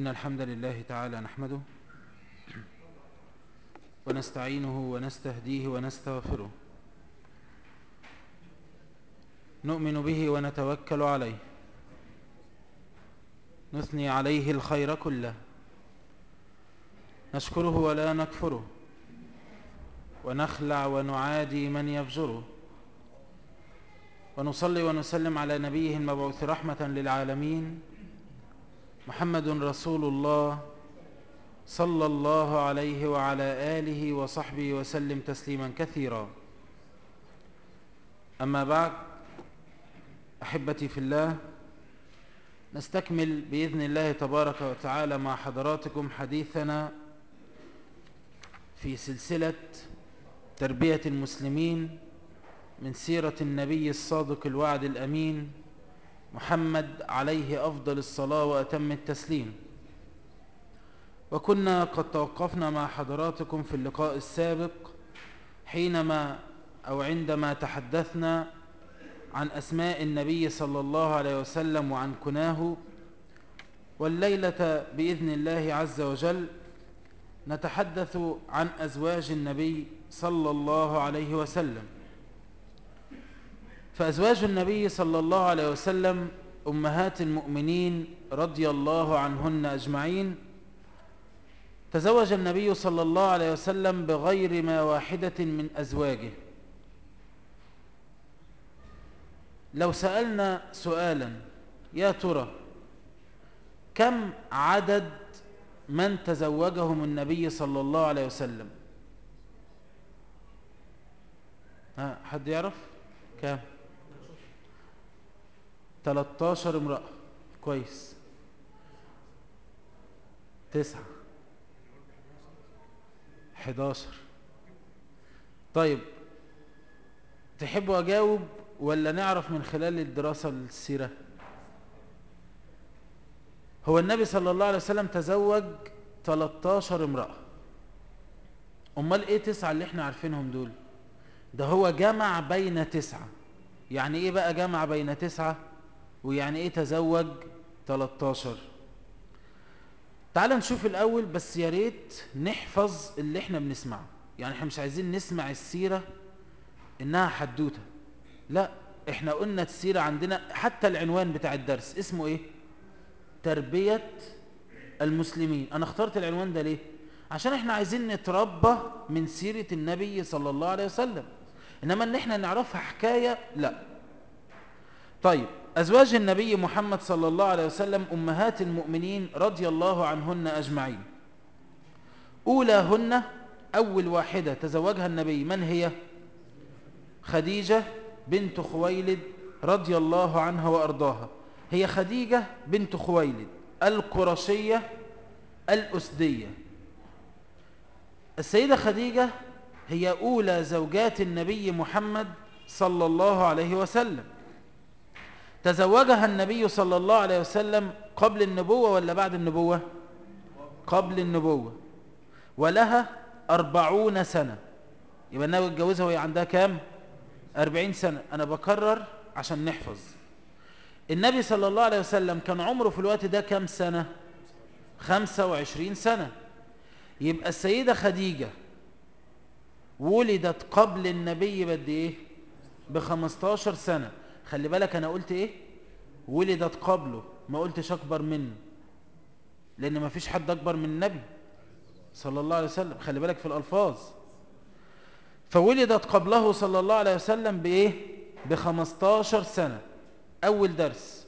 الحمد لله تعالى نحمده ونستعينه ونستهديه ونستغفره نؤمن به ونتوكل عليه نثني عليه الخير كله نشكره ولا نكفره ونخلع ونعادي من يفجره ونصلي ونسلم على نبيه المبعوث رحمة للعالمين محمد رسول الله صلى الله عليه وعلى آله وصحبه وسلم تسليما كثيرا أما بعد أحبتي في الله نستكمل بإذن الله تبارك وتعالى مع حضراتكم حديثنا في سلسلة تربية المسلمين من سيرة النبي الصادق الوعد الأمين محمد عليه أفضل الصلاة وأتم التسليم وكنا قد توقفنا مع حضراتكم في اللقاء السابق حينما أو عندما تحدثنا عن أسماء النبي صلى الله عليه وسلم وعن كناه والليلة بإذن الله عز وجل نتحدث عن أزواج النبي صلى الله عليه وسلم فأزواج النبي صلى الله عليه وسلم أمهات المؤمنين رضي الله عنهن أجمعين تزوج النبي صلى الله عليه وسلم بغير ما واحدة من أزواجه لو سألنا سؤالا يا ترى كم عدد من تزوجهم النبي صلى الله عليه وسلم ها حد يعرف كم 13 امرأة كويس تسعة 11 طيب تحبوا أجاوب ولا نعرف من خلال الدراسة السيرة هو النبي صلى الله عليه وسلم تزوج 13 امرأة امال ايه تسعة اللي احنا عارفينهم دول ده هو جمع بين تسعة يعني ايه بقى جمع بين تسعة ويعني ايه تزوج 13 تعال نشوف الاول بس يا ريت نحفظ اللي احنا بنسمعه يعني احنا مش عايزين نسمع السيرة انها حدوتة لا احنا قلنا السيرة عندنا حتى العنوان بتاع الدرس اسمه ايه تربية المسلمين انا اخترت العنوان ده ليه عشان احنا عايزين نتربى من سيرة النبي صلى الله عليه وسلم انما ان احنا نعرفها حكاية لا طيب ازواج النبي محمد صلى الله عليه وسلم امهات المؤمنين رضي الله عنهن اجمعين اولاهن اول واحدة تزوجها النبي من هي خديجة بنت خويلد رضي الله عنها وارضاها هي خديجة بنت خويلد القرشية الأسدية السيدة خديجة هي أولى زوجات النبي محمد صلى الله عليه وسلم تزوجها النبي صلى الله عليه وسلم قبل النبوة ولا بعد النبوة قبل النبوة ولها أربعون سنة يبقى النبي اتجوزها وهي عندها كام أربعين سنة أنا بكرر عشان نحفظ النبي صلى الله عليه وسلم كان عمره في الوقت ده كام سنة خمسة وعشرين سنة يبقى السيدة خديجة ولدت قبل النبي بد ايه بخمستاشر سنة خلي بالك انا قلت ايه ولدت قبله ما قلتش اكبر منه لان ما فيش حد اكبر من النبي صلى الله عليه وسلم خلي بالك في الالفاظ فولدت قبله صلى الله عليه وسلم بايه بخمستاشر سنة اول درس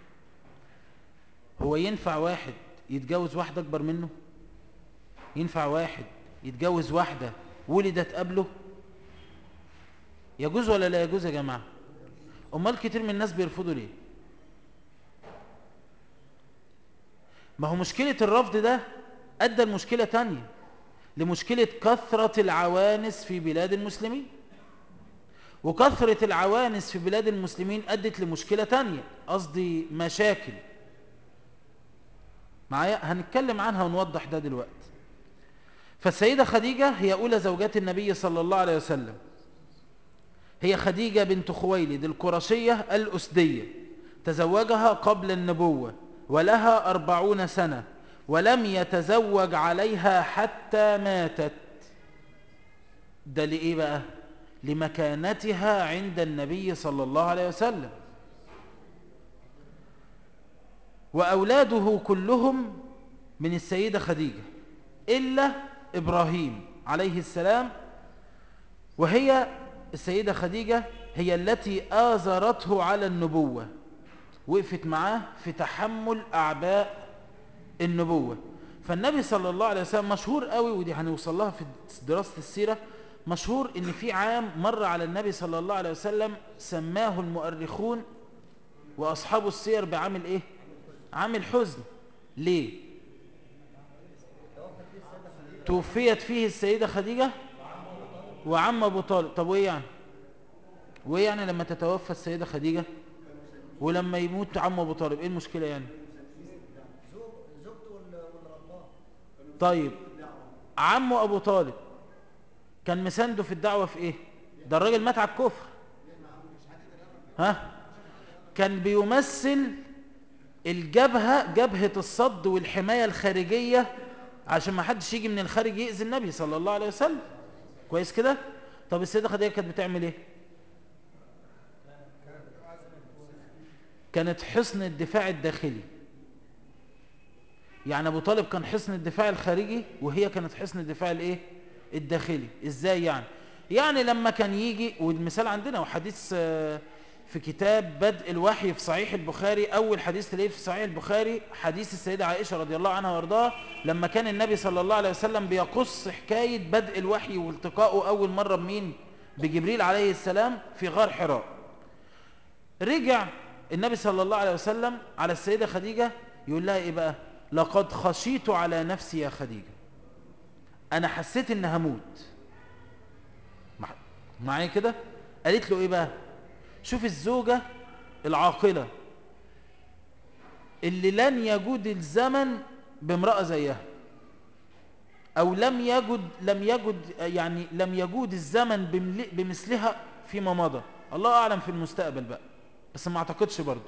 هو ينفع واحد يتجوز واحدة اكبر منه ينفع واحد يتجوز واحدة ولدت قبله يجوز ولا لا يجوز يا جماعة امال كتير من الناس بيرفضوا ليه ما هو مشكلة الرفض ده ادى المشكلة تانية لمشكلة كثرة العوانس في بلاد المسلمين وكثرة العوانس في بلاد المسلمين أدت لمشكلة تانية قصدي مشاكل معايا هنتكلم عنها ونوضح ده دلوقتي فالسيدة خديجة هي أولى زوجات النبي صلى الله عليه وسلم هي خديجة بنت خويلد القرشية الأسدية تزوجها قبل النبوة ولها أربعون سنة ولم يتزوج عليها حتى ماتت ده لإيه بقى لمكانتها عند النبي صلى الله عليه وسلم وأولاده كلهم من السيدة خديجة إلا إبراهيم عليه السلام وهي السيدة خديجة هي التي آزرته على النبوة وقفت معاه في تحمل أعباء النبوة فالنبي صلى الله عليه وسلم مشهور قوي ودي هنوصل لها في دراسة السيرة مشهور ان في عام مر على النبي صلى الله عليه وسلم سماه المؤرخون واصحاب السير بعام الايه عام الحزن ليه توفيت فيه السيدة خديجة وعم ابو طالب طب وايه يعني وايه يعني لما تتوفى السيدة خديجة ولما يموت عم ابو طالب ايه المشكلة يعني طيب عمه ابو طالب كان مسانده في الدعوة في ايه ده الراجل مات على الكفر ها كان بيمثل الجبهة جبهة الصد والحماية الخارجية عشان ما حدش يجي من الخارج يأذي النبي صلى الله عليه وسلم كويس كده طب السيدة خديجة كانت بتعمل ايه كانت حصن الدفاع الداخلي يعني ابو طالب كان حصن الدفاع الخارجي وهي كانت حصن الدفاع الايه الداخلي ازاي يعني يعني لما كان يجي والمثال عندنا وحديث في كتاب بدء الوحي في صحيح البخاري اول حديث تلاقيه في صحيح البخاري حديث السيدة عائشة رضي الله عنها وارضاها لما كان النبي صلى الله عليه وسلم بيقص حكاية بدء الوحي والتقائه اول مرة بمين بجبريل عليه السلام في غار حراء رجع النبي صلى الله عليه وسلم على السيدة خديجة يقول لها ايه بقى لقد خشيت على نفسي يا خديجة انا حسيت ان هموت معايا كده قالت له ايه بقى شوف الزوجة العاقلة اللي لن يجود الزمن بامرأة زيها او لم يجد لم يجد يعني لم يجود الزمن بمثلها فيما مضى الله اعلم في المستقبل بقى بس ما اعتقدش برضه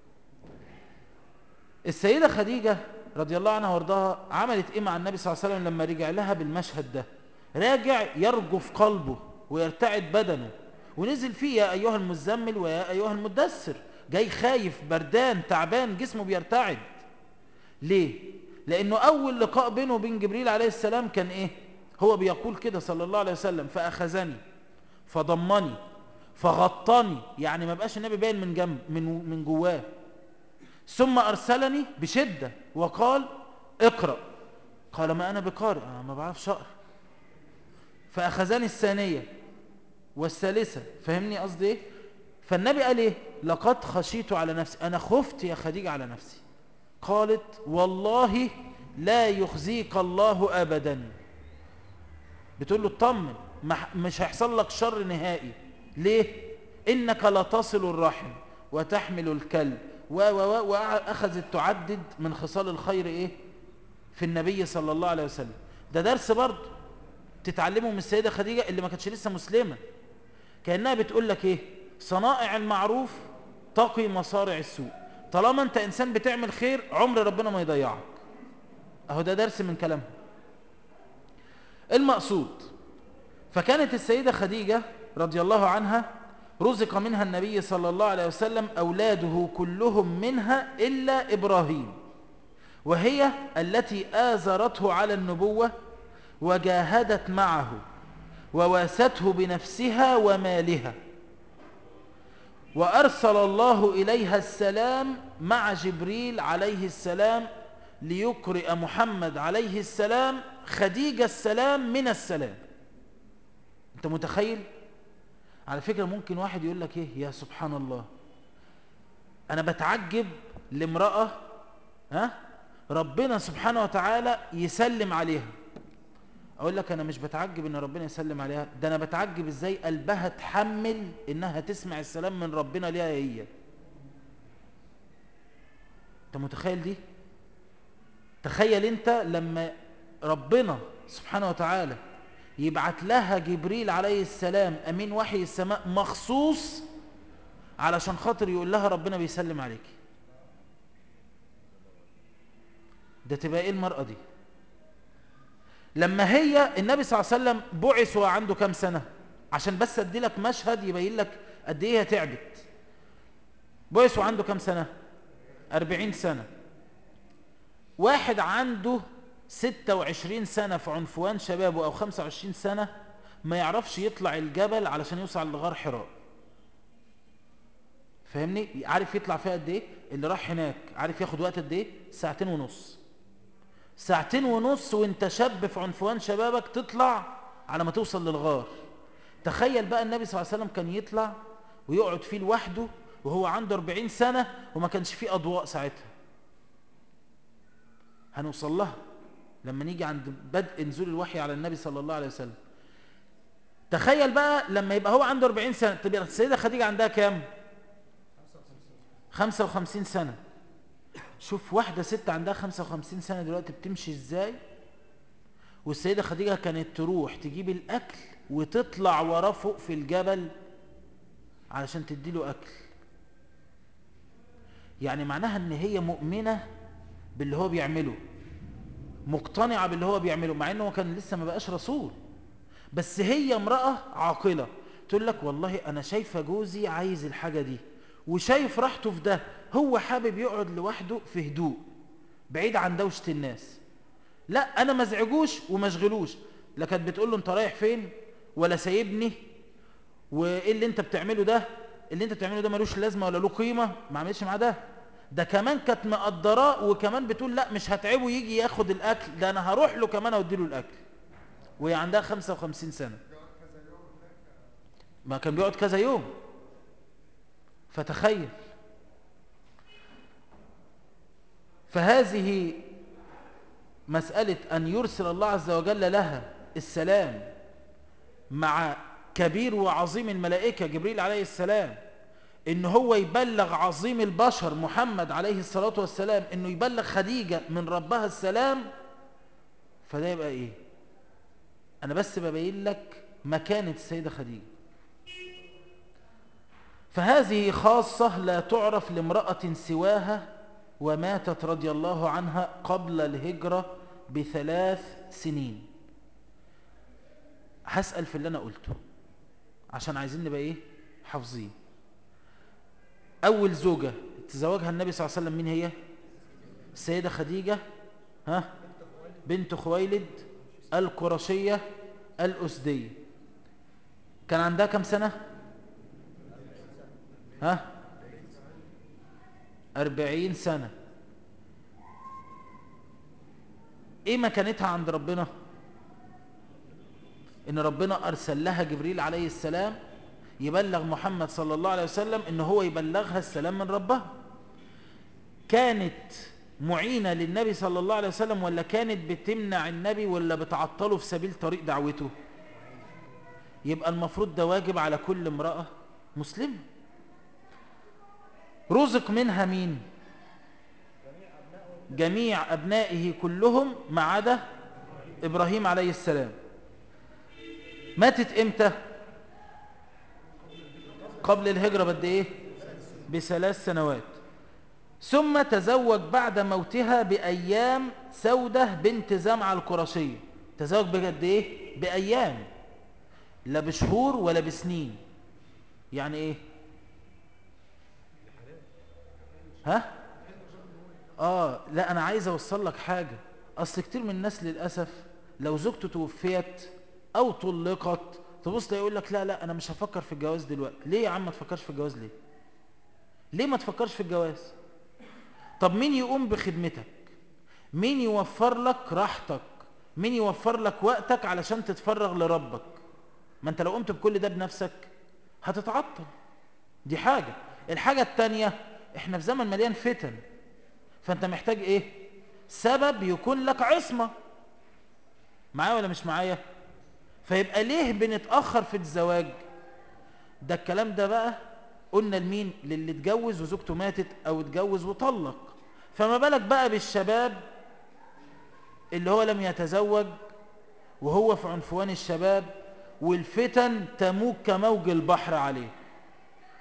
السيدة خديجة رضي الله عنها وارضاها عملت ايه مع النبي صلى الله عليه وسلم لما رجع لها بالمشهد ده راجع يرجف قلبه ويرتعد بدنه ونزل فيه يا ايها المزمل ويا ايها المدثر جاي خايف بردان تعبان جسمه بيرتعد ليه لانه اول لقاء بينه وبين جبريل عليه السلام كان ايه هو بيقول كده صلى الله عليه وسلم فاخذني فضمني فغطاني يعني ما بقاش النبي باين من جنب من من جواه ثم أرسلني بشدة وقال اقرأ قال ما أنا بقارئ أنا ما بعرفش أقرأ فأخذني الثانية والثالثة فهمني قصدي إيه فالنبي قال إيه لقد خشيت على نفسي أنا خفت يا خديجة على نفسي قالت والله لا يخزيك الله أبدا بتقول له اطمن مش هيحصل لك شر نهائي ليه إنك لتصل الرحم وتحمل الكلب وأخذت تعدد من خصال الخير إيه في النبي صلى الله عليه وسلم ده درس برضه تتعلمه من السيدة خديجة اللي ما كانتش لسه مسلمة كأنها بتقول لك إيه صنائع المعروف تقي مصارع السوء طالما أنت إنسان بتعمل خير عمر ربنا ما يضيعك أهو ده درس من كلامها المقصود فكانت السيدة خديجة رضي الله عنها رزق منها النبي صلى الله عليه وسلم أولاده كلهم منها إلا إبراهيم وهي التي آزرته على النبوة وجاهدت معه وواسته بنفسها ومالها وأرسل الله إليها السلام مع جبريل عليه السلام ليقرئ محمد عليه السلام خديجة السلام من السلام أنت متخيل؟ على فكرة ممكن واحد يقول لك ايه يا سبحان الله انا بتعجب لامرأة ها ربنا سبحانه وتعالى يسلم عليها اقول لك انا مش بتعجب ان ربنا يسلم عليها ده انا بتعجب ازاي قلبها تحمل انها تسمع السلام من ربنا ليها هي انت متخيل دي تخيل انت لما ربنا سبحانه وتعالى يبعت لها جبريل عليه السلام أمين وحي السماء مخصوص علشان خاطر يقول لها ربنا بيسلم عليك ده تبقى ايه المرأة دي لما هي النبي صلى الله عليه وسلم بعث وهو عنده كام سنة عشان بس ادي لك مشهد يبين لك قد ايه هي تعبت بعث وعنده كام سنة أربعين سنة واحد عنده ستة وعشرين سنة في عنفوان شبابه أو خمسة وعشرين سنة ما يعرفش يطلع الجبل علشان يوصل لغار حراء فاهمني عارف يطلع فيها قد ايه اللي راح هناك عارف ياخد وقت قد ايه ساعتين ونص ساعتين ونص وانت شاب في عنفوان شبابك تطلع على ما توصل للغار تخيل بقى النبي صلى الله عليه وسلم كان يطلع ويقعد فيه لوحده وهو عنده 40 سنة وما كانش فيه أضواء ساعتها هنوصل لها لما نيجي عند بدء نزول الوحي على النبي صلى الله عليه وسلم تخيل بقى لما يبقى هو عنده 40 سنة تبقى السيدة خديجة عندها كام 55 سنة شوف واحدة ست عندها 55 سنة دلوقتي بتمشي ازاي والسيدة خديجة كانت تروح تجيب الأكل وتطلع وراه فوق في الجبل علشان تديله أكل يعني معناها ان هي مؤمنة باللي هو بيعمله مقتنعة باللي هو بيعمله مع انه كان لسه ما بقاش رسول بس هي امرأة عاقلة تقول لك والله انا شايفة جوزي عايز الحاجة دي وشايف راحته في ده هو حابب يقعد لوحده في هدوء بعيد عن دوشة الناس لا انا ما ازعجوش وما اشغلوش لا كانت بتقول له انت رايح فين ولا سايبني وايه اللي انت بتعمله ده اللي انت بتعمله ده ملوش لازمه ولا له قيمه ما عملتش مع ده ده كمان كانت مقدراه وكمان بتقول لا مش هتعبه يجي ياخد الاكل ده انا هروح له كمان اودي له الاكل وهي عندها 55 سنه ما كان بيقعد كذا يوم فتخيل فهذه مسألة أن يرسل الله عز وجل لها السلام مع كبير وعظيم الملائكة جبريل عليه السلام إن هو يبلغ عظيم البشر محمد عليه الصلاة والسلام إنه يبلغ خديجة من ربها السلام فده يبقى إيه أنا بس ببين لك مكانة السيدة خديجة فهذه خاصة لا تعرف لامرأة سواها وماتت رضي الله عنها قبل الهجرة بثلاث سنين هسأل في اللي أنا قلته عشان عايزين نبقى إيه حافظين أول زوجة تزوجها النبي صلى الله عليه وسلم مين هي السيدة خديجة ها بنت خويلد القرشية الأسدية كان عندها كم سنة ها أربعين سنة ايه مكانتها عند ربنا ان ربنا ارسل لها جبريل عليه السلام يبلغ محمد صلى الله عليه وسلم ان هو يبلغها السلام من ربها كانت معينة للنبي صلى الله عليه وسلم ولا كانت بتمنع النبي ولا بتعطله في سبيل طريق دعوته يبقى المفروض ده واجب على كل امرأة مسلمة رزق منها مين جميع أبنائه كلهم ما عدا إبراهيم عليه السلام ماتت إمتى قبل الهجرة بد إيه بثلاث سنوات ثم تزوج بعد موتها بأيام سودة بنت زمعة القرشية تزوج بقد إيه بأيام لا بشهور ولا بسنين يعني إيه ها اه لا انا عايز اوصل لك حاجة اصل كتير من الناس للأسف لو زوجته توفيت او طلقت تبص يقول لك لا لا انا مش هفكر في الجواز دلوقتي ليه يا عم ما تفكرش في الجواز ليه ليه ما تفكرش في الجواز طب مين يقوم بخدمتك مين يوفر لك راحتك مين يوفر لك وقتك علشان تتفرغ لربك ما انت لو قمت بكل ده بنفسك هتتعطل دي حاجة الحاجة التانية احنا في زمن مليان فتن فانت محتاج ايه سبب يكون لك عصمة معايا ولا مش معايا فيبقى ليه بنتأخر في الزواج ده الكلام ده بقى قلنا لمين للي اتجوز وزوجته ماتت او اتجوز وطلق فما بالك بقى بالشباب اللي هو لم يتزوج وهو في عنفوان الشباب والفتن تموج كموج البحر عليه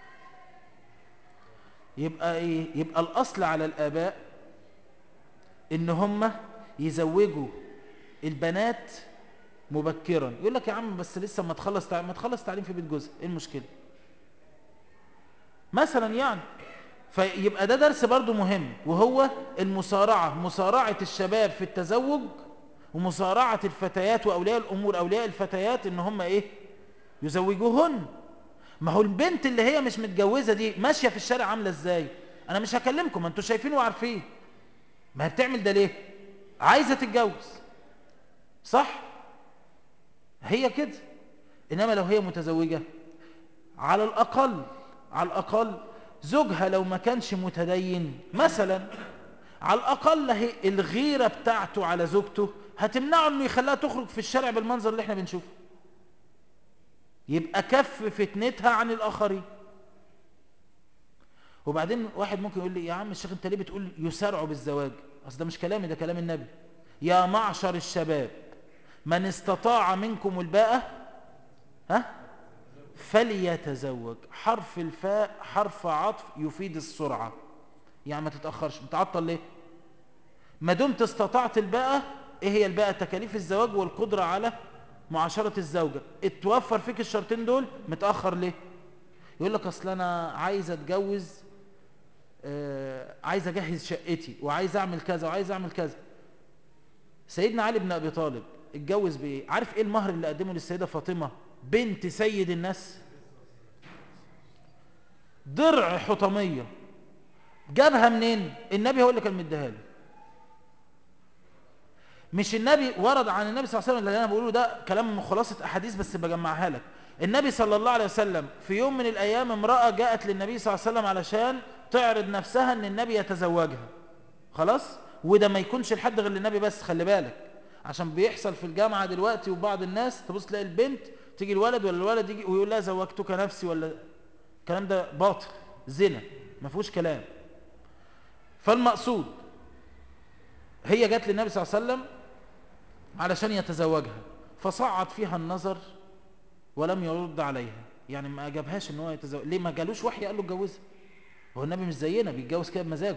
يبقى ايه يبقى الاصل على الاباء ان هم يزوجوا البنات مبكرا يقول لك يا عم بس لسه ما تخلص تعليم ما تخلص تعليم في بيت جوزها ايه المشكله مثلا يعني فيبقى ده درس برضو مهم وهو المصارعة مصارعة الشباب في التزوج ومصارعة الفتيات وأولياء الأمور أولياء الفتيات إن هم إيه يزوجوهن ما هو البنت اللي هي مش متجوزة دي ماشية في الشارع عاملة إزاي أنا مش هكلمكم أنتوا شايفين وعارفين ما هي بتعمل ده ليه عايزة تتجوز صح هي كده إنما لو هي متزوجة على الأقل على الأقل زوجها لو ما كانش متدين مثلا على الأقل هي الغيرة بتاعته على زوجته هتمنعه انه يخليها تخرج في الشارع بالمنظر اللي احنا بنشوفه يبقى كف فتنتها عن الآخرين وبعدين واحد ممكن يقول لي يا عم الشيخ انت ليه بتقول يسارعوا بالزواج اصل ده مش كلامي ده كلام النبي يا معشر الشباب من استطاع منكم الباءة ها فليتزوج حرف الفاء حرف عطف يفيد السرعة يعني ما تتأخرش متعطل ليه ما دمت استطعت الباءة ايه هي الباءة تكاليف الزواج والقدرة على معاشرة الزوجة اتوفر فيك الشرطين دول متأخر ليه يقول لك اصل انا عايز اتجوز آه عايز اجهز شقتي وعايز اعمل كذا وعايز اعمل كذا سيدنا علي بن ابي طالب اتجوز بايه عارف ايه المهر اللي قدمه للسيدة فاطمة بنت سيد الناس درع حطمية جابها منين النبي هو اللي كان مديها له مش النبي ورد عن النبي صلى الله عليه وسلم اللي انا بقوله ده كلام من خلاصه احاديث بس بجمعها لك النبي صلى الله عليه وسلم في يوم من الايام امراه جاءت للنبي صلى الله عليه وسلم علشان تعرض نفسها ان النبي يتزوجها خلاص وده ما يكونش لحد غير للنبي بس خلي بالك عشان بيحصل في الجامعه دلوقتي وبعض الناس تبص تلاقي البنت تيجي الولد ولا الولد يجي ويقول لها زوجتك نفسي ولا الكلام ده باطل زنا ما فيهوش كلام فالمقصود هي جت للنبي صلى الله عليه وسلم علشان يتزوجها فصعد فيها النظر ولم يرد عليها يعني ما اجابهاش ان هو يتزوج ليه ما جالوش وحي قال له اتجوزها هو النبي مش زينا بيتجوز كده بمزاجه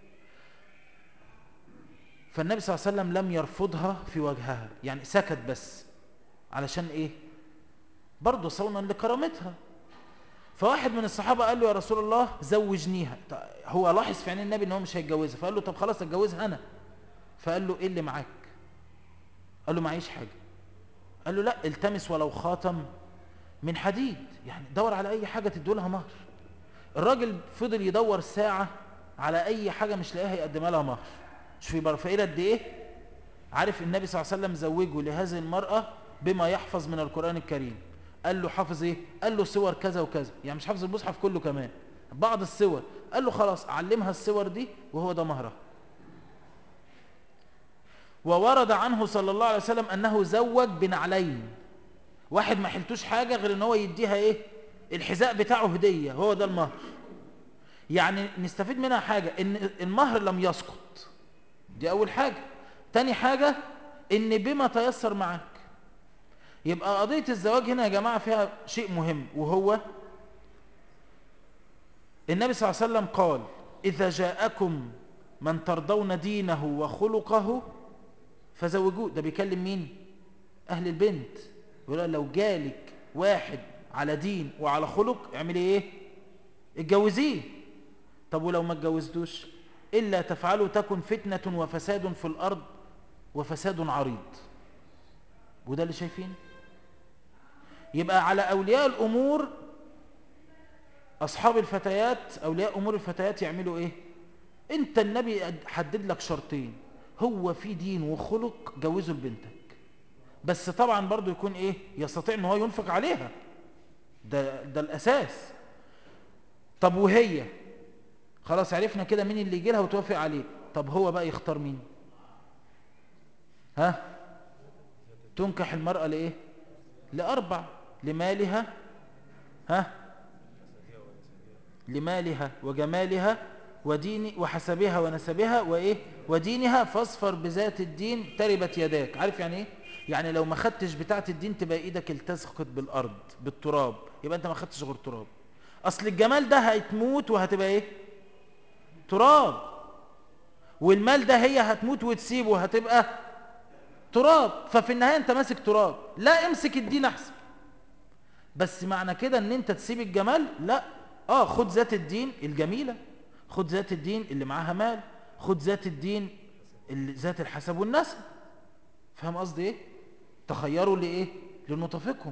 فالنبي صلى الله عليه وسلم لم يرفضها في وجهها يعني سكت بس علشان ايه برضه صونا لكرامتها فواحد من الصحابة قال له يا رسول الله زوجنيها هو لاحظ في عين النبي ان هو مش هيتجوزها فقال له طب خلاص اتجوزها انا فقال له ايه اللي معاك قال له معيش حاجة قال له لا التمس ولو خاتم من حديد يعني دور على اي حاجة تدولها مهر الراجل فضل يدور ساعة على اي حاجة مش لاقيها يقدمها لها مهر شوفي برفائيل قد ايه عارف النبي صلى الله عليه وسلم زوجه لهذه المرأة بما يحفظ من القرآن الكريم قال له حافظ ايه قال له صور كذا وكذا يعني مش حافظ المصحف كله كمان بعض الصور قال له خلاص علمها الصور دي وهو ده مهرها وورد عنه صلى الله عليه وسلم انه زوج بنعلين واحد ما حلتوش حاجة غير ان هو يديها ايه الحذاء بتاعه هدية هو ده المهر يعني نستفيد منها حاجة ان المهر لم يسقط دي اول حاجة تاني حاجة ان بما تيسر معاك يبقى قضية الزواج هنا يا جماعة فيها شيء مهم وهو النبي صلى الله عليه وسلم قال إذا جاءكم من ترضون دينه وخلقه فزوجوه ده بيكلم مين أهل البنت يقول لو جالك واحد على دين وعلى خلق اعملي ايه اتجوزيه طب ولو ما اتجوزتوش إلا تفعلوا تكن فتنة وفساد في الأرض وفساد عريض وده اللي شايفين يبقى على أولياء الأمور أصحاب الفتيات أولياء أمور الفتيات يعملوا إيه أنت النبي حدد لك شرطين هو في دين وخلق جوزه لبنتك بس طبعا برضو يكون إيه يستطيع أنه هو ينفق عليها ده, ده الأساس طب وهي خلاص عرفنا كده مين اللي يجي لها وتوافق عليه طب هو بقى يختار مين ها تنكح المرأة لإيه لأربع لمالها ها لمالها وجمالها ودين وحسبها ونسبها وإيه ودينها فاصفر بذات الدين تربت يداك عارف يعني إيه يعني لو ما خدتش بتاعة الدين تبقى إيدك التزقت بالأرض بالتراب يبقى أنت ما خدتش غير تراب أصل الجمال ده هتموت وهتبقى إيه تراب والمال ده هي هتموت وتسيبه هتبقى تراب ففي النهاية انت ماسك تراب لا امسك الدين احسن بس معنى كده ان انت تسيب الجمال لا اه خد ذات الدين الجميلة خد ذات الدين اللي معاها مال خد ذات الدين اللي ذات الحسب والنسب فاهم قصدي ايه تخيروا لايه لنطفقهم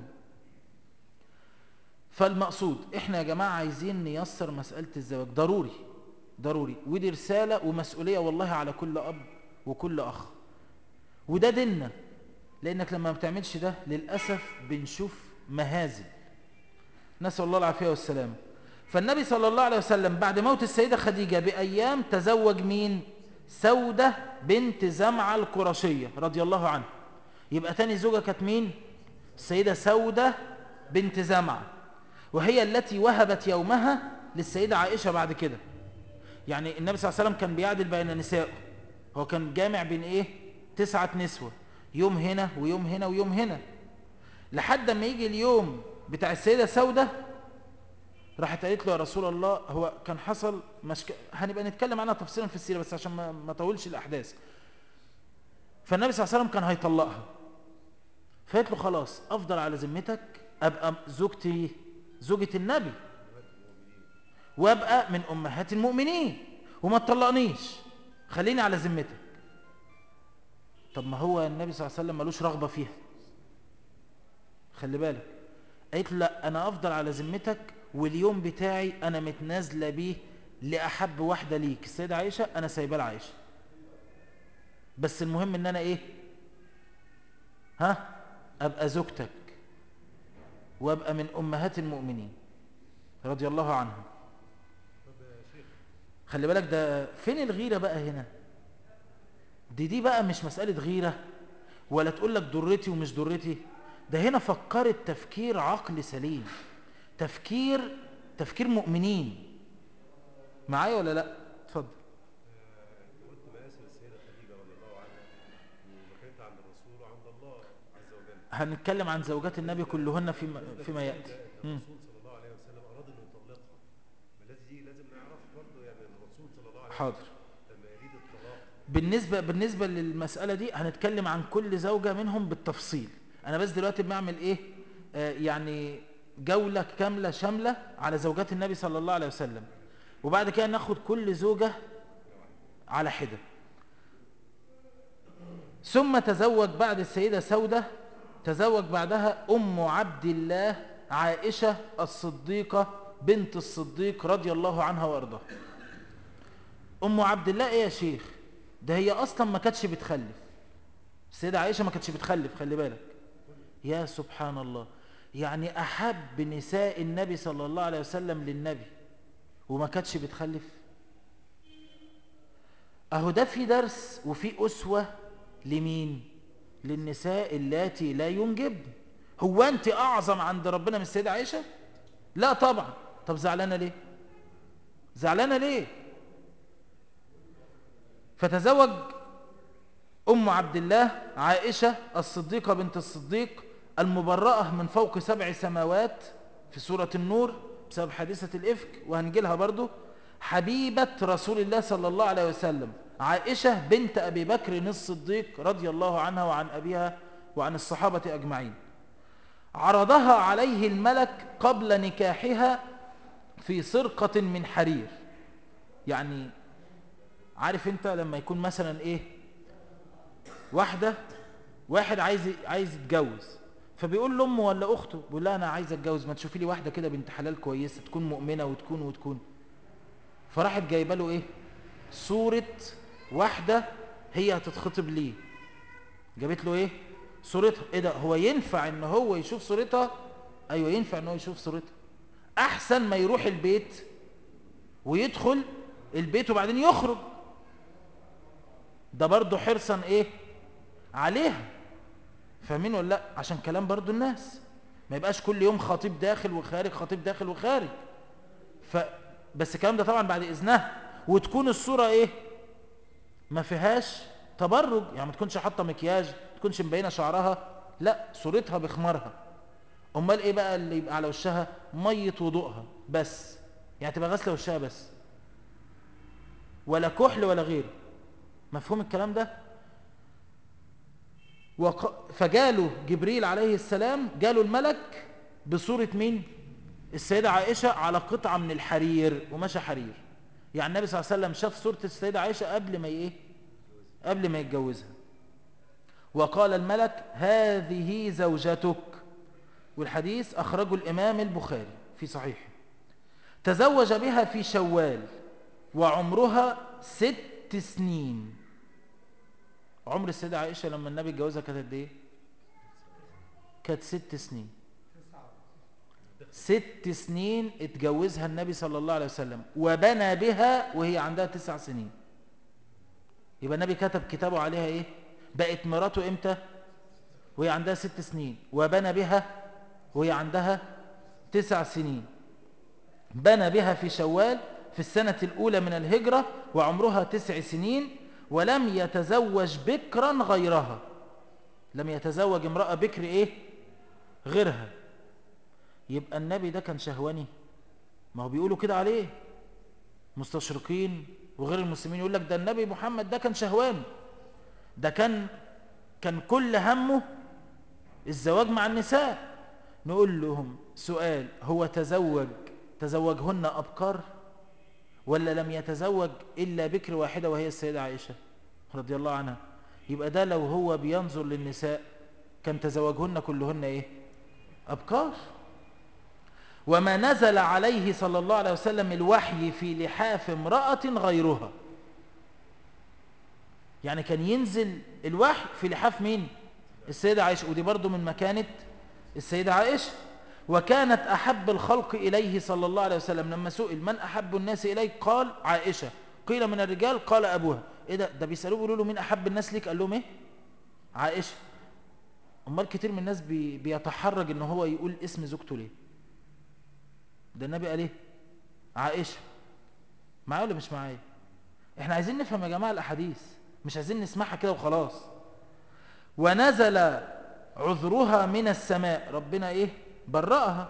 فالمقصود احنا يا جماعة عايزين نيسر مسألة الزواج ضروري ضروري ودي رسالة ومسؤولية والله على كل أب وكل أخ وده ديننا لأنك لما ما بتعملش ده للأسف بنشوف مهازل نسأل الله العافية والسلام فالنبي صلى الله عليه وسلم بعد موت السيدة خديجة بأيام تزوج مين سودة بنت زمعة القرشية رضي الله عنها يبقى تاني زوجة كانت مين السيدة سودة بنت زمعة وهي التي وهبت يومها للسيدة عائشة بعد كده يعني النبي صلى الله عليه وسلم كان بيعدل بين نسائه هو كان جامع بين ايه تسعة نسوة يوم هنا ويوم هنا ويوم هنا لحد ما يجي اليوم بتاع السيدة سودة راحت قالت له يا رسول الله هو كان حصل مشك... هنبقى نتكلم عنها تفصيلا في السيرة بس عشان ما, ما طولش الأحداث فالنبي صلى الله عليه وسلم كان هيطلقها فقالت له خلاص أفضل على ذمتك أبقى زوجتي زوجة النبي وابقى من امهات المؤمنين وما تطلقنيش خليني على ذمتك طب ما هو النبي صلى الله عليه وسلم ملوش رغبة فيها خلي بالك قالت له لا انا افضل على ذمتك واليوم بتاعي انا متنازله بيه لاحب واحده ليك السيده عائشه انا سايباه لعائشه بس المهم ان انا ايه ها ابقى زوجتك وابقى من امهات المؤمنين رضي الله عنهم خلي بالك ده فين الغيرة بقى هنا دي دي بقى مش مسألة غيرة ولا تقول لك ضرتي ومش ضرتي ده هنا فكرت تفكير عقل سليم تفكير تفكير مؤمنين معايا ولا لا اتفضل قلت مآسر السيدة خديجة رضي الله عنها ومكانتها عند الرسول وعند الله عز وجل هنتكلم عن زوجات النبي كلهن فيما, فيما يأتي مم. الرسول صلى الله عليه وسلم أراد أن يطلقها ما لازم دي لازم نعرف برضه يعني الرسول صلى الله عليه وسلم حاضر لما يريد الطلاق بالنسبة بالنسبة للمسألة دي هنتكلم عن كل زوجة منهم بالتفصيل أنا بس دلوقتي بعمل إيه آه يعني جولة كاملة شاملة على زوجات النبي صلى الله عليه وسلم وبعد كده ناخد كل زوجة على حدة ثم تزوج بعد السيدة سودة تزوج بعدها أم عبد الله عائشة الصديقة بنت الصديق رضي الله عنها وارضاها أم عبد الله إيه يا شيخ ده هي أصلا ما كانتش بتخلف السيدة عائشة ما كانتش بتخلف خلي بالك يا سبحان الله يعني أحب نساء النبي صلى الله عليه وسلم للنبي وما كانتش بتخلف أهو ده في درس وفي أسوة لمين للنساء اللاتي لا ينجبن هو أنت أعظم عند ربنا من السيدة عائشة لا طبعا طب زعلانة ليه زعلانة ليه فتزوج أم عبد الله عائشة الصديقة بنت الصديق المبرأة من فوق سبع سماوات في سورة النور بسبب حادثة الإفك وهنجيلها برضو حبيبة رسول الله صلى الله عليه وسلم عائشة بنت أبي بكر الصديق رضي الله عنها وعن أبيها وعن الصحابة أجمعين عرضها عليه الملك قبل نكاحها في سرقة من حرير يعني عارف انت لما يكون مثلا ايه واحدة واحد عايز عايز يتجوز فبيقول لامه ولا اخته بيقول لها انا عايز اتجوز ما تشوفي لي واحده كده بنت حلال كويسه تكون مؤمنه وتكون وتكون فراحت جايبه له ايه صوره واحده هي هتتخطب ليه جابت له ايه صورتها ايه ده هو ينفع ان هو يشوف صورتها ايوه ينفع ان هو يشوف صورتها احسن ما يروح البيت ويدخل البيت وبعدين يخرج ده برضه حرصا ايه عليها فاهمين ولا لا عشان كلام برضو الناس ما يبقاش كل يوم خطيب داخل وخارج خطيب داخل وخارج ف بس الكلام ده طبعا بعد اذنها وتكون الصوره ايه ما فيهاش تبرج يعني ما تكونش حاطه مكياج ما تكونش مبينه شعرها لا صورتها بخمارها امال ايه بقى اللي يبقى على وشها ميه وضوءها بس يعني تبقى غاسله وشها بس ولا كحل ولا غيره مفهوم الكلام ده وق... فجاله جبريل عليه السلام جاله الملك بصورة مين السيدة عائشة على قطعة من الحرير ومشى حرير يعني النبي صلى الله عليه وسلم شاف صورة السيدة عائشة قبل ما ايه قبل ما يتجوزها وقال الملك هذه زوجتك والحديث أخرجه الإمام البخاري في صحيحه تزوج بها في شوال وعمرها ست سنين عمر السيدة عائشة لما النبي اتجوزها كانت قد ايه كانت ست سنين ست سنين اتجوزها النبي صلى الله عليه وسلم وبنى بها وهي عندها تسع سنين يبقى النبي كتب كتابه عليها ايه بقت مراته امتى وهي عندها ست سنين وبنى بها وهي عندها تسع سنين بنى بها في شوال في السنة الأولى من الهجرة وعمرها تسع سنين ولم يتزوج بكرا غيرها لم يتزوج امرأة بكر ايه غيرها يبقى النبي ده كان شهواني ما هو بيقولوا كده عليه مستشرقين وغير المسلمين يقول لك ده النبي محمد ده كان شهواني ده كان كان كل همه الزواج مع النساء نقول لهم سؤال هو تزوج تزوجهن أبكار ولا لم يتزوج إلا بكر واحدة وهي السيدة عائشة رضي الله عنها يبقى ده لو هو بينظر للنساء كان تزوجهن كلهن إيه أبكار وما نزل عليه صلى الله عليه وسلم الوحي في لحاف امرأة غيرها يعني كان ينزل الوحي في لحاف مين السيدة عائشة ودي برضو من مكانة السيدة عائشة وكانت أحب الخلق إليه صلى الله عليه وسلم لما سئل من أحب الناس إليك قال عائشة قيل من الرجال قال أبوها إيه ده ده بيسألوه بيقولوا له مين أحب الناس ليك قال لهم إيه عائشة أمال كتير من الناس بي بيتحرج إن هو يقول اسم زوجته ليه ده النبي قال إيه عائشة معايا ولا مش معايا احنا عايزين نفهم يا جماعة الأحاديث مش عايزين نسمعها كده وخلاص ونزل عذرها من السماء ربنا ايه برأها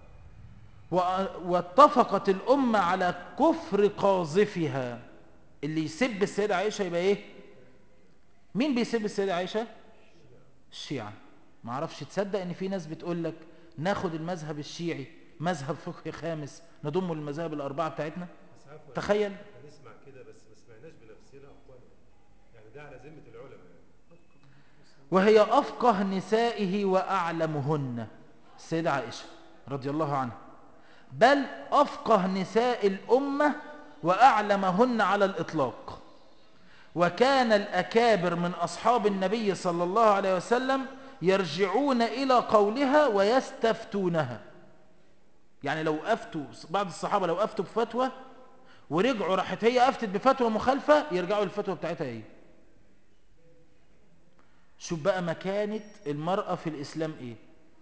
واتفقت الأمة على كفر قاذفها اللي يسب السيدة عائشة يبقى ايه مين بيسب السيدة عائشة الشيعة ما عرفش تصدق ان في ناس بتقول لك ناخد المذهب الشيعي مذهب فقهي خامس نضمه للمذاهب الأربعة بتاعتنا بس عفوا تخيل هنسمع كده بس ما سمعناش بنفسنا اقوالنا يعني ده على ذمه العلماء يعني. وهي أفقه نسائه وأعلمهن السيدة عائشة رضي الله عنها بل أفقه نساء الأمة وأعلمهن على الإطلاق وكان الأكابر من أصحاب النبي صلى الله عليه وسلم يرجعون إلى قولها ويستفتونها يعني لو أفتوا بعض الصحابة لو أفتوا بفتوى ورجعوا راحت هي أفتت بفتوى مخالفة يرجعوا للفتوى بتاعتها إيه شوف بقى مكانة المرأة في الإسلام إيه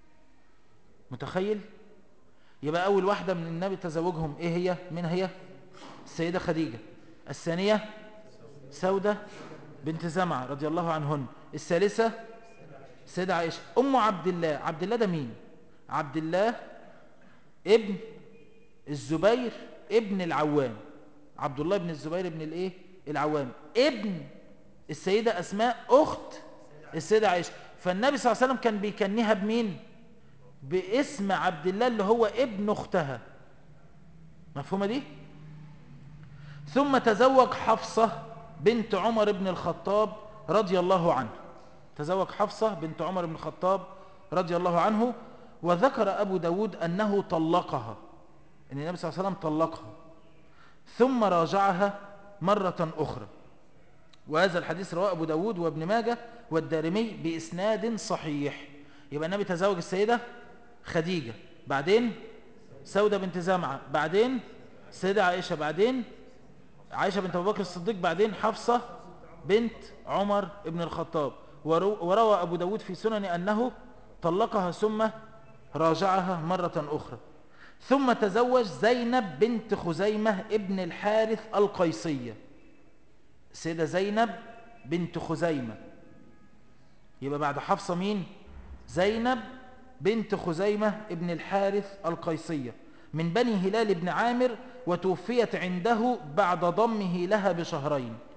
متخيل يبقى أول واحدة من النبي تزوجهم إيه هي من هي السيدة خديجة الثانية سودة بنت زمعة رضي الله عنهن الثالثة السيدة عائشة أم عبد الله عبد الله ده مين عبد الله ابن الزبير ابن العوام عبد الله بن الزبير ابن الايه العوام ابن السيدة أسماء أخت السيدة عائشة فالنبي صلى الله عليه وسلم كان بيكنيها بمين باسم عبد الله اللي هو ابن أختها مفهومة دي ثم تزوج حفصة بنت عمر بن الخطاب رضي الله عنه تزوج حفصة بنت عمر بن الخطاب رضي الله عنه وذكر أبو داود أنه طلقها أن النبي صلى الله عليه وسلم طلقها ثم راجعها مرة أخرى وهذا الحديث رواه أبو داود وابن ماجة والدارمي بإسناد صحيح يبقى النبي تزوج السيدة خديجة بعدين سودة بنت زمعة بعدين السيدة عائشة بعدين عائشة بنت أبو بكر الصديق بعدين حفصة بنت عمر بن الخطاب وروى أبو داود في سنن أنه طلقها ثم راجعها مرة أخرى ثم تزوج زينب بنت خزيمة ابن الحارث القيسية السيدة زينب بنت خزيمة يبقى بعد حفصة مين زينب بنت خزيمة ابن الحارث القيسية من بني هلال بن عامر وتوفيت عنده بعد ضمه لها بشهرين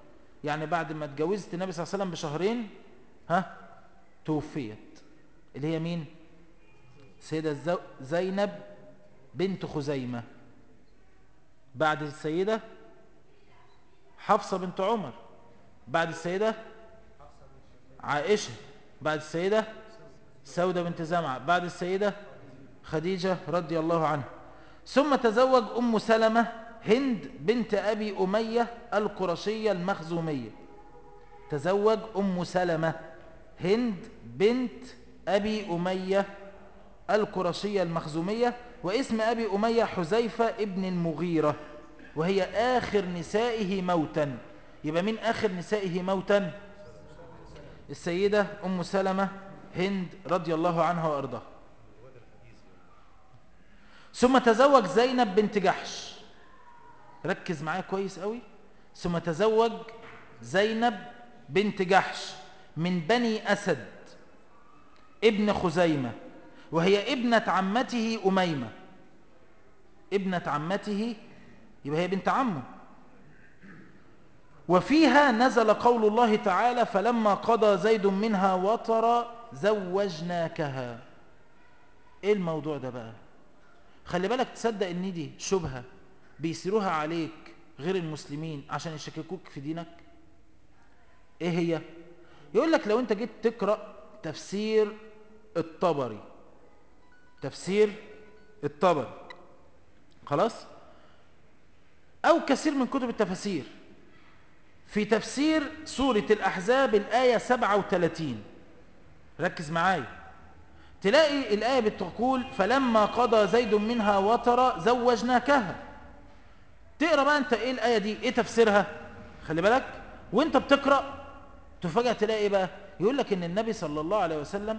يعني بعد ما اتجوزت النبي صلى الله عليه وسلم بشهرين ها توفيت اللي هي مين سيدة زو- زينب بنت خزيمة بعد السيدة حفصة بنت عمر بعد السيدة عائشة بعد السيدة سودة بنت زمعة بعد السيدة خديجة رضي الله عنها ثم تزوج أم سلمة هند بنت أبي أمية القرشية المخزومية تزوج أم سلمة هند بنت أبي أمية القرشية المخزومية واسم أبي أمية حذيفة ابن المغيرة وهي آخر نسائه موتا يبقى من آخر نسائه موتا السيدة أم سلمة هند رضي الله عنها وأرضاها ثم تزوج زينب بنت جحش ركز معايا كويس قوي ثم تزوج زينب بنت جحش من بني أسد ابن خزيمة وهي ابنة عمته أميمة ابنة عمته يبقى هي بنت عمه وفيها نزل قول الله تعالى فلما قضى زيد منها وطرا زوجناكها ايه الموضوع ده بقى خلي بالك تصدق ان دي شبهة بيسيروها عليك غير المسلمين عشان يشككوك في دينك ايه هي يقول لك لو انت جيت تقرأ تفسير الطبري تفسير الطبري خلاص او كثير من كتب التفاسير في تفسير سورة الأحزاب الآية 37 ركز معايا تلاقي الآية بتقول فلما قضى زيد منها وطرا زوجناكها تقرأ بقى أنت إيه الآية دي إيه تفسيرها خلي بالك وأنت بتقرأ تفاجأ تلاقي إيه بقى يقول لك إن النبي صلى الله عليه وسلم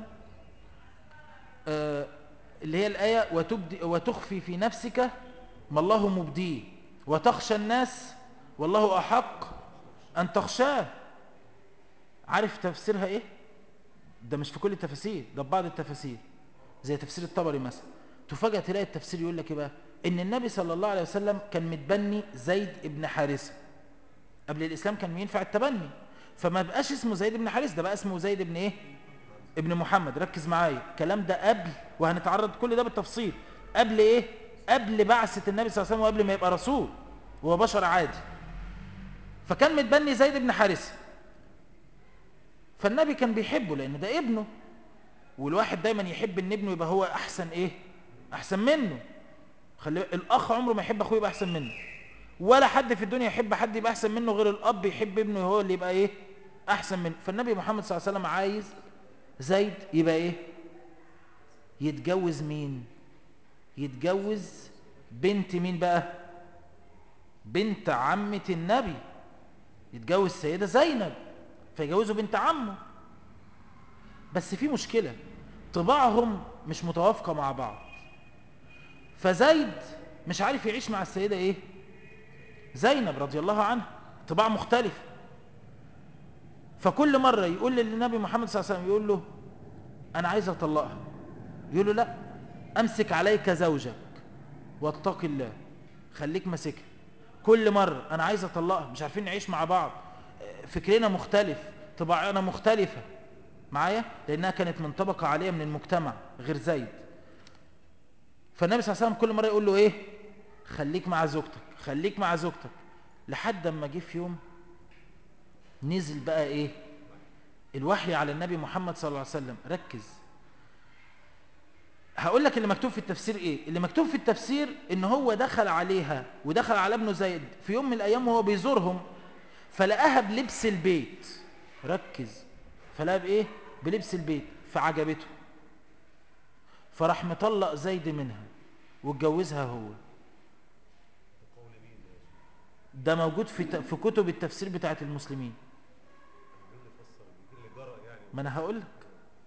آه اللي هي الآية وتبدي وتخفي في نفسك ما الله مبديه وتخشى الناس والله أحق أن تخشاه عارف تفسيرها إيه؟ ده مش في كل التفاسير ده في بعض التفاسير زي تفسير الطبري مثلا تفاجأ تلاقي التفسير يقول لك إيه بقى؟ إن النبي صلى الله عليه وسلم كان متبني زيد ابن حارثة قبل الإسلام كان ينفع التبني فما بقاش اسمه زيد ابن حارثة ده بقى اسمه زيد ابن إيه؟ ابن محمد ركز معايا الكلام ده قبل وهنتعرض كل ده بالتفصيل قبل إيه؟ قبل بعثة النبي صلى الله عليه وسلم وقبل ما يبقى رسول هو بشر عادي فكان متبني زيد بن حارثة فالنبي كان بيحبه لأن ده ابنه والواحد دايما يحب ان ابنه يبقى هو أحسن إيه أحسن منه خلي الأخ عمره ما يحب أخوه يبقى أحسن منه ولا حد في الدنيا يحب حد يبقى أحسن منه غير الأب يحب ابنه هو اللي يبقى إيه أحسن منه فالنبي محمد صلى الله عليه وسلم عايز زيد يبقى إيه يتجوز مين يتجوز بنت مين بقى بنت عمة النبي يتجوز السيدة زينب فيجوزوا بنت عمه بس في مشكلة طباعهم مش متوافقة مع بعض فزيد مش عارف يعيش مع السيدة ايه زينب رضي الله عنها طباع مختلفة فكل مرة يقول للنبي محمد صلى الله عليه وسلم يقول له أنا عايز أطلقها يقول له لا أمسك عليك زوجك واتق الله خليك ماسكها كل مرة أنا عايز أطلقها مش عارفين نعيش مع بعض فكرنا مختلف طباعنا مختلفة معايا لأنها كانت من طبقة عالية من المجتمع غير زيد فالنبي صلى الله عليه وسلم كل مرة يقول له إيه خليك مع زوجتك خليك مع زوجتك لحد ما جه في يوم نزل بقى إيه الوحي على النبي محمد صلى الله عليه وسلم ركز هقول لك اللي مكتوب في التفسير ايه اللي مكتوب في التفسير ان هو دخل عليها ودخل على ابنه زيد في يوم من الايام وهو بيزورهم فلقاها بلبس البيت ركز فلقاها بايه بلبس البيت فعجبته فراح مطلق زيد منها واتجوزها هو ده موجود في في كتب التفسير بتاعت المسلمين ما انا هقول لك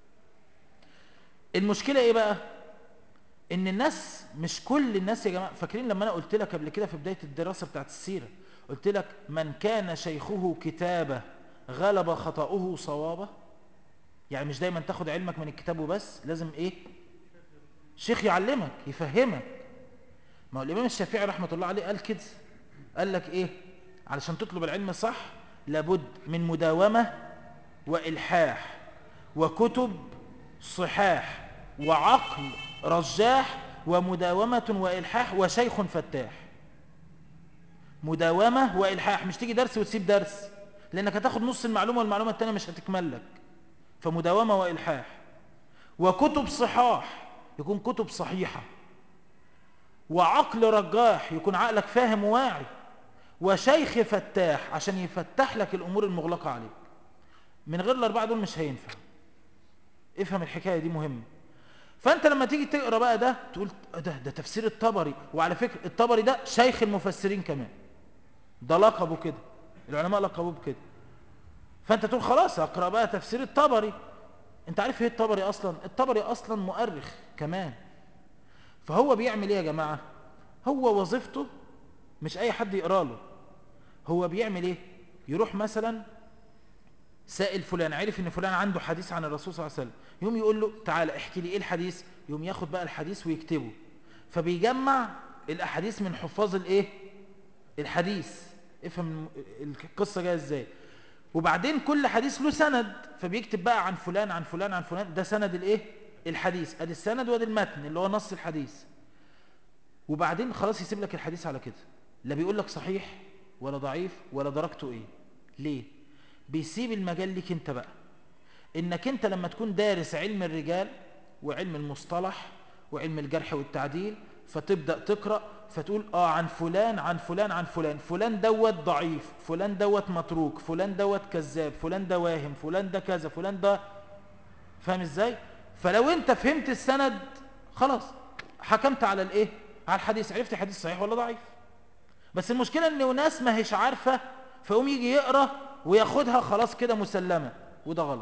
المشكله ايه بقى ان الناس مش كل الناس يا جماعه فاكرين لما انا قلت لك قبل كده في بدايه الدراسه بتاعت السيره قلت لك من كان شيخه كتابه غلب خطأه صوابه يعني مش دايما تاخد علمك من الكتاب وبس لازم ايه شيخ يعلمك يفهمك ما هو الامام الشافعي رحمه الله عليه قال كده قال لك ايه علشان تطلب العلم صح لابد من مداومة وإلحاح وكتب صحاح وعقل رجاح ومداومة وإلحاح وشيخ فتاح مداومة وإلحاح مش تيجي درس وتسيب درس لأنك هتاخد نص المعلومة والمعلومة التانية مش هتكمل لك فمداومة وإلحاح وكتب صحاح يكون كتب صحيحة وعقل رجاح يكون عقلك فاهم وواعي وشيخ فتاح عشان يفتح لك الأمور المغلقة عليك من غير الأربعة دول مش هينفع افهم الحكاية دي مهمة فأنت لما تيجي تقرأ بقى ده تقول ده ده تفسير الطبري وعلى فكرة الطبري ده شيخ المفسرين كمان ده لقبه كده العلماء لقبوه بكده فأنت تقول خلاص أقرأ بقى تفسير الطبري أنت عارف ايه الطبري أصلا الطبري أصلا مؤرخ كمان فهو بيعمل ايه يا جماعة هو وظيفته مش اي حد يقرا له هو بيعمل ايه يروح مثلا سائل فلان عرف ان فلان عنده حديث عن الرسول صلى الله عليه وسلم يوم يقول له تعالى احكي لي ايه الحديث يوم ياخد بقى الحديث ويكتبه فبيجمع الاحاديث من حفاظ الايه الحديث افهم القصة جايه ازاي وبعدين كل حديث له سند فبيكتب بقى عن فلان عن فلان عن فلان ده سند الايه الحديث ادي السند وادي المتن اللي هو نص الحديث وبعدين خلاص يسيب لك الحديث على كده لا بيقول لك صحيح ولا ضعيف ولا درجته ايه ليه بيسيب المجال ليك انت بقى انك انت لما تكون دارس علم الرجال وعلم المصطلح وعلم الجرح والتعديل فتبدأ تقرأ فتقول اه عن فلان عن فلان عن فلان فلان دوت ضعيف فلان دوت متروك فلان دوت كذاب فلان ده واهم فلان ده كذا فلان ده فاهم ازاي فلو انت فهمت السند خلاص حكمت على الايه على الحديث عرفت الحديث صحيح ولا ضعيف بس المشكلة ان ناس ما هيش عارفة فيقوم يجي يقرأ وياخدها خلاص كده مسلمة وده غلط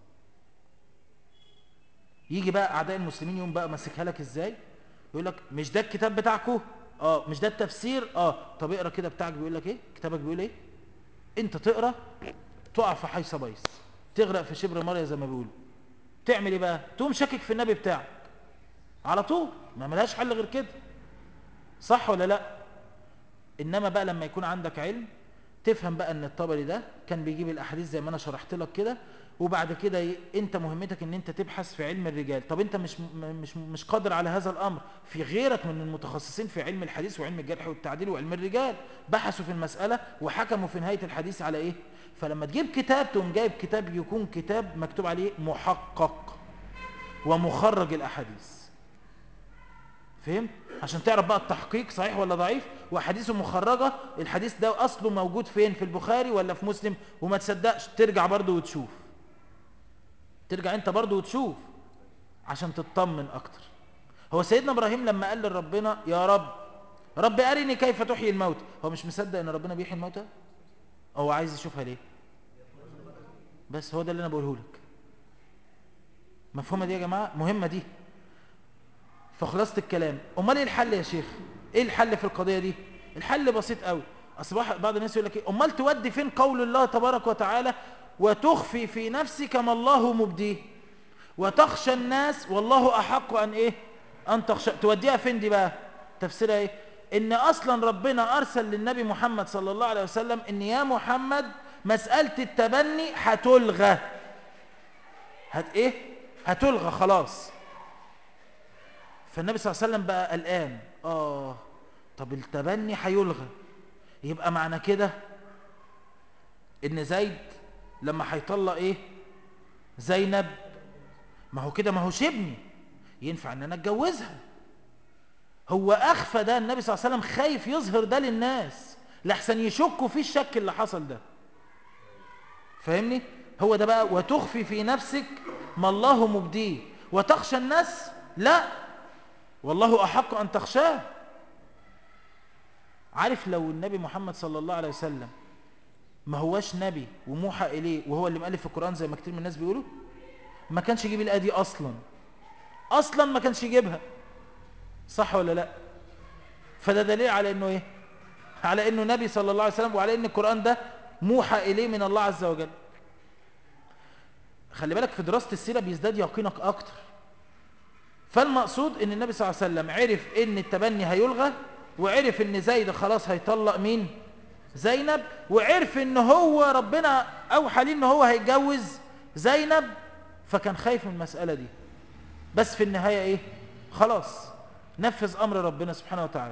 يجي بقى اعداء المسلمين يوم بقى ماسكها لك ازاي يقول لك مش ده الكتاب بتاعكو اه مش ده التفسير اه طب اقرا كده بتاعك بيقول لك ايه كتابك بيقول ايه انت تقرا تقع في حيص بيص تغرق في شبر ميه زي ما بيقولوا تعمل ايه بقى تقوم شاكك في النبي بتاعك على طول ما ملهاش حل غير كده صح ولا لا انما بقى لما يكون عندك علم تفهم بقى ان الطبري ده كان بيجيب الاحاديث زي ما انا شرحت لك كده وبعد كده ي... انت مهمتك ان انت تبحث في علم الرجال طب انت مش م... مش مش قادر على هذا الامر في غيرك من المتخصصين في علم الحديث وعلم الجرح والتعديل وعلم الرجال بحثوا في المسألة وحكموا في نهاية الحديث على ايه فلما تجيب كتاب تقوم جايب كتاب يكون كتاب مكتوب عليه محقق ومخرج الاحاديث فهمت عشان تعرف بقى التحقيق صحيح ولا ضعيف واحاديثه مخرجه الحديث ده اصله موجود فين في البخاري ولا في مسلم وما تصدقش ترجع برضه وتشوف ترجع انت برضه وتشوف عشان تطمن اكتر هو سيدنا ابراهيم لما قال لربنا يا رب رب ارني كيف تحيي الموت هو مش مصدق ان ربنا بيحيي الموتى هو عايز يشوفها ليه بس هو ده اللي انا بقوله لك مفهومه دي يا جماعه مهمه دي فخلاصة الكلام امال ايه الحل يا شيخ ايه الحل في القضية دي الحل بسيط قوي اصبح بعض الناس يقول لك ايه امال تودي فين قول الله تبارك وتعالى وتخفي في نفسك ما الله مبديه وتخشى الناس والله احق ان ايه ان تخشى توديها فين دي بقى تفسيرها ايه ان اصلا ربنا ارسل للنبي محمد صلى الله عليه وسلم ان يا محمد مسألة التبني هتلغى هت ايه هتلغى خلاص فالنبي صلى الله عليه وسلم بقى قلقان اه طب التبني هيلغى يبقى معنى كده ان زيد لما هيطلق ايه زينب ما هو كده ما هوش ابني ينفع ان انا اتجوزها هو اخفى ده النبي صلى الله عليه وسلم خايف يظهر ده للناس لحسن يشكوا فيه الشك اللي حصل ده فاهمني هو ده بقى وتخفي في نفسك ما الله مبديه وتخشى الناس لا والله أحق أن تخشاه عارف لو النبي محمد صلى الله عليه وسلم ما هواش نبي وموحى إليه وهو اللي مؤلف القرآن زي ما كتير من الناس بيقولوا ما كانش يجيب الآية دي أصلا أصلا ما كانش يجيبها صح ولا لا فده دليل على أنه إيه على أنه نبي صلى الله عليه وسلم وعلى أن القرآن ده موحى إليه من الله عز وجل خلي بالك في دراسة السيرة بيزداد يقينك أكتر فالمقصود ان النبي صلى الله عليه وسلم عرف ان التبني هيلغى وعرف ان زيد خلاص هيطلق مين زينب وعرف ان هو ربنا اوحى ليه ان هو هيتجوز زينب فكان خايف من المسألة دي بس في النهاية ايه خلاص نفذ امر ربنا سبحانه وتعالى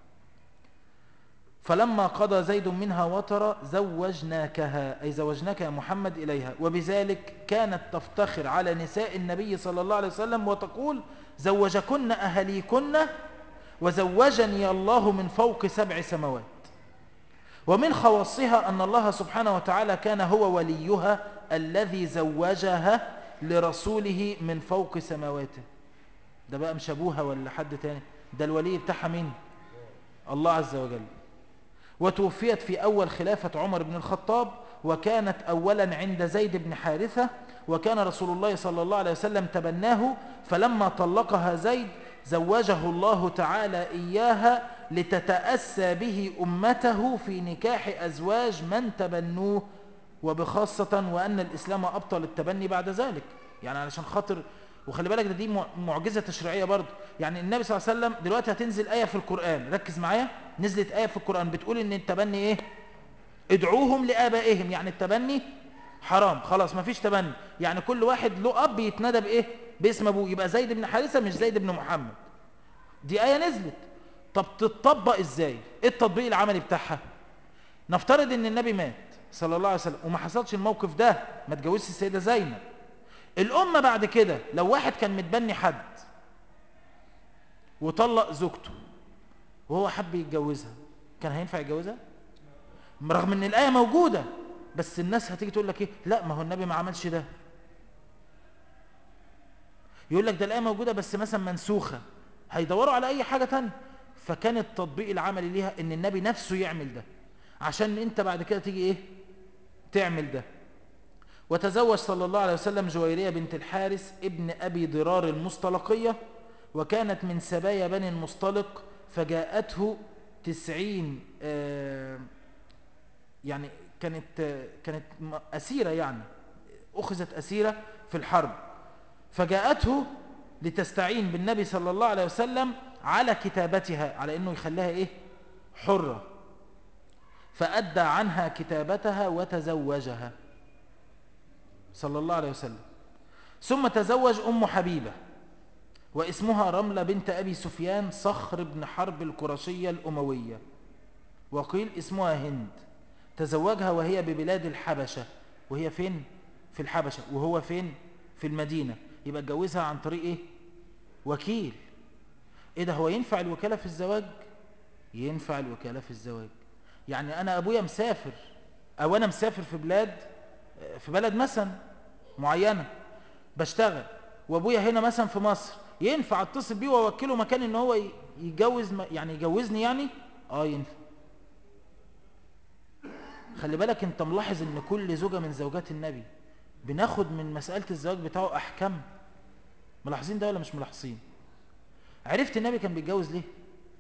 فلما قضى زيد منها وطرا زوجناكها أي زوجناك يا محمد إليها وبذلك كانت تفتخر على نساء النبي صلى الله عليه وسلم وتقول زوجكن أهليكن وزوجني الله من فوق سبع سماوات ومن خواصها أن الله سبحانه وتعالى كان هو وليها الذي زوجها لرسوله من فوق سماواته ده بقى مش أبوها ولا حد تاني ده الولي بتاعها مين الله عز وجل وتوفيت في أول خلافة عمر بن الخطاب وكانت أولا عند زيد بن حارثة وكان رسول الله صلى الله عليه وسلم تبناه فلما طلقها زيد زوجه الله تعالى إياها لتتأسى به أمته في نكاح أزواج من تبنوه وبخاصة وأن الإسلام أبطل التبني بعد ذلك يعني علشان خاطر وخلي بالك ده دي معجزة تشريعية برضه يعني النبي صلى الله عليه وسلم دلوقتي هتنزل آية في القرآن ركز معايا نزلت آية في القرآن بتقول إن التبني إيه ادعوهم لآبائهم يعني التبني حرام خلاص مفيش تبني يعني كل واحد له أب يتندى بإيه باسم أبوه يبقى زيد بن حارثة مش زيد بن محمد دي آية نزلت طب تطبق إزاي إيه التطبيق العملي بتاعها نفترض إن النبي مات صلى الله عليه وسلم وما حصلش الموقف ده ما تجوزش السيدة زينب الأمة بعد كده لو واحد كان متبني حد وطلق زوجته وهو حب يتجوزها كان هينفع يتجوزها رغم ان الآية موجودة بس الناس هتيجي تقول لك ايه لا ما هو النبي ما عملش ده يقول لك ده الآية موجودة بس مثلا منسوخة هيدوروا على أي حاجة تانية فكان التطبيق العملي ليها ان النبي نفسه يعمل ده عشان انت بعد كده تيجي ايه تعمل ده وتزوج صلى الله عليه وسلم جويرية بنت الحارث ابن أبي ضرار المصطلقية وكانت من سبايا بني المصطلق فجاءته تسعين آه يعني كانت آه كانت أسيرة يعني أخذت أسيرة في الحرب فجاءته لتستعين بالنبي صلى الله عليه وسلم على كتابتها على أنه يخليها إيه حرة فأدى عنها كتابتها وتزوجها صلى الله عليه وسلم ثم تزوج أم حبيبة واسمها رملة بنت أبي سفيان صخر بن حرب القرشية الأموية وقيل اسمها هند تزوجها وهي ببلاد الحبشة وهي فين؟ في الحبشة وهو فين؟ في المدينة يبقى اتجوزها عن طريق ايه؟ وكيل ايه ده هو ينفع الوكالة في الزواج؟ ينفع الوكالة في الزواج يعني أنا أبويا مسافر أو أنا مسافر في بلاد في بلد مثلا معينة بشتغل وابويا هنا مثلا في مصر ينفع اتصل بيه واوكله مكان ان هو يتجوز يعني يجوزني يعني اه ينفع خلي بالك انت ملاحظ ان كل زوجة من زوجات النبي بناخد من مسألة الزواج بتاعه احكام ملاحظين ده ولا مش ملاحظين عرفت النبي كان بيتجوز ليه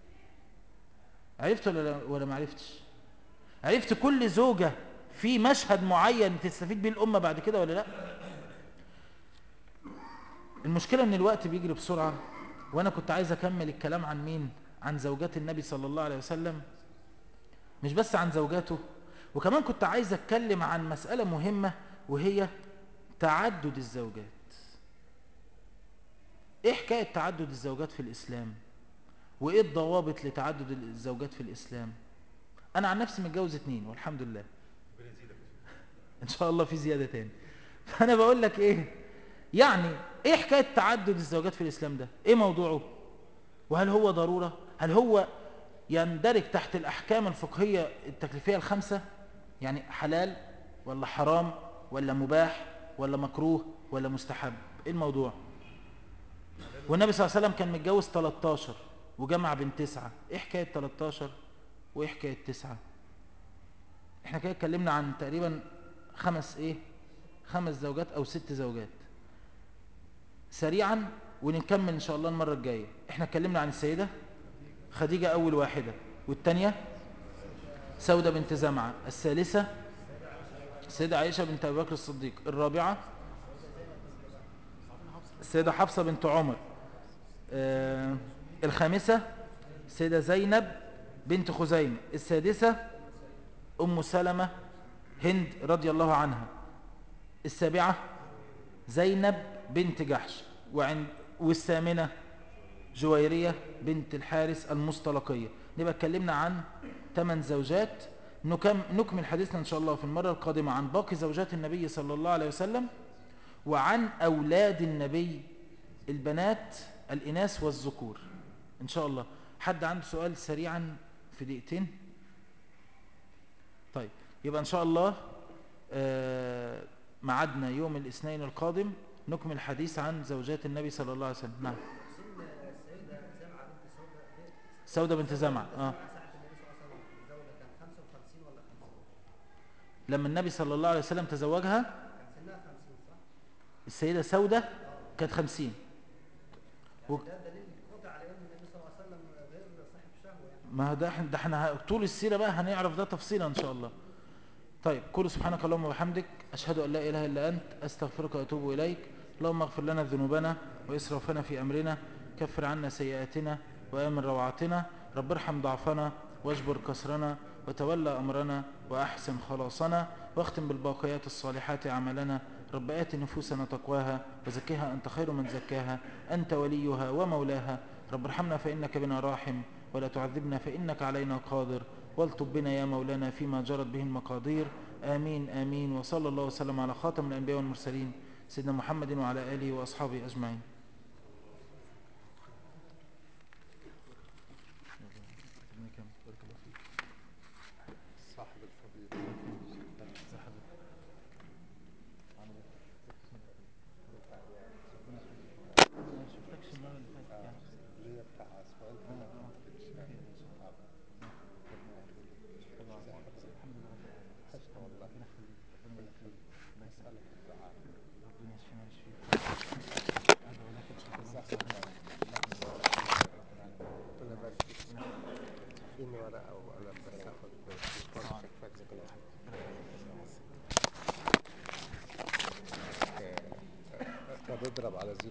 عرفت ولا ولا ما عرفتش عرفت كل زوجة في مشهد معين تستفيد بيه الأمة بعد كده ولا لا المشكلة ان الوقت بيجري بسرعة وانا كنت عايز اكمل الكلام عن مين عن زوجات النبي صلى الله عليه وسلم مش بس عن زوجاته وكمان كنت عايز اتكلم عن مسألة مهمة وهي تعدد الزوجات ايه حكاية تعدد الزوجات في الاسلام وايه الضوابط لتعدد الزوجات في الاسلام انا عن نفسي متجوز اتنين والحمد لله ان شاء الله في زيادة تاني فانا بقول لك ايه يعني ايه حكاية تعدد الزوجات في الاسلام ده ايه موضوعه وهل هو ضرورة هل هو يندرج تحت الاحكام الفقهية التكليفية الخمسة يعني حلال ولا حرام ولا مباح ولا مكروه ولا مستحب ايه الموضوع والنبي صلى الله عليه وسلم كان متجوز 13 وجمع بين تسعة ايه حكاية 13 وايه حكاية تسعة احنا كده اتكلمنا عن تقريبا خمس ايه خمس زوجات او ست زوجات سريعا ونكمل ان شاء الله المرة الجاية احنا اتكلمنا عن السيدة خديجة اول واحدة والتانية سودة بنت زمعة الثالثة السيدة عائشة بنت ابي بكر الصديق الرابعة السيدة حفصة بنت عمر آه الخامسة السيدة زينب بنت خزيمة السادسة أم سلمة هند رضي الله عنها السابعة زينب بنت جحش وعند والثامنة جويرية بنت الحارس المصطلقية نبقى اتكلمنا عن ثمان زوجات نكم نكمل حديثنا إن شاء الله في المرة القادمة عن باقي زوجات النبي صلى الله عليه وسلم وعن أولاد النبي البنات الإناث والذكور إن شاء الله حد عنده سؤال سريعا في دقيقتين طيب يبقى إن شاء الله آه، ميعادنا يوم الاثنين القادم نكمل الحديث عن زوجات النبي صلى الله عليه وسلم نعم سن السيدة زمعة بنت سودة دي سودة بنت زمعة آه. ساعة النبي صلى الله عليه وسلم الزوجة كان 55 ولا 50 لما النبي صلى الله عليه وسلم تزوجها كان سنها 50 صح؟ السيدة سودة كانت خمسين و- يعني ده دليل قطع على ان النبي صلى الله عليه وسلم غير صاحب شهوة يعني ما ده احنا ده احنا طول السيرة بقى هنعرف ده تفصيلا ان شاء الله طيب كل سبحانك اللهم وبحمدك أشهد أن لا إله إلا أنت أستغفرك وأتوب إليك اللهم اغفر لنا ذنوبنا وإسرافنا في أمرنا كفر عنا سيئاتنا وآمن روعاتنا رب ارحم ضعفنا واجبر كسرنا وتولى أمرنا وأحسن خلاصنا واختم بالباقيات الصالحات أعمالنا رب آت نفوسنا تقواها وزكها أنت خير من زكاها أنت وليها ومولاها رب ارحمنا فإنك بنا راحم ولا تعذبنا فإنك علينا قادر والطب بنا يا مولانا فيما جرت به المقادير آمين آمين وصلى الله وسلم على خاتم الأنبياء والمرسلين سيدنا محمد وعلى آله وأصحابه أجمعين صاحب الفضيلة ليا بتاع سؤال كده ما كنتش حشت والله مسألة الدعاء ربنا يبارك فيك فيني ورقة وقلم بس اخد فرصة فاكس كل حاجة بضرب على زيرو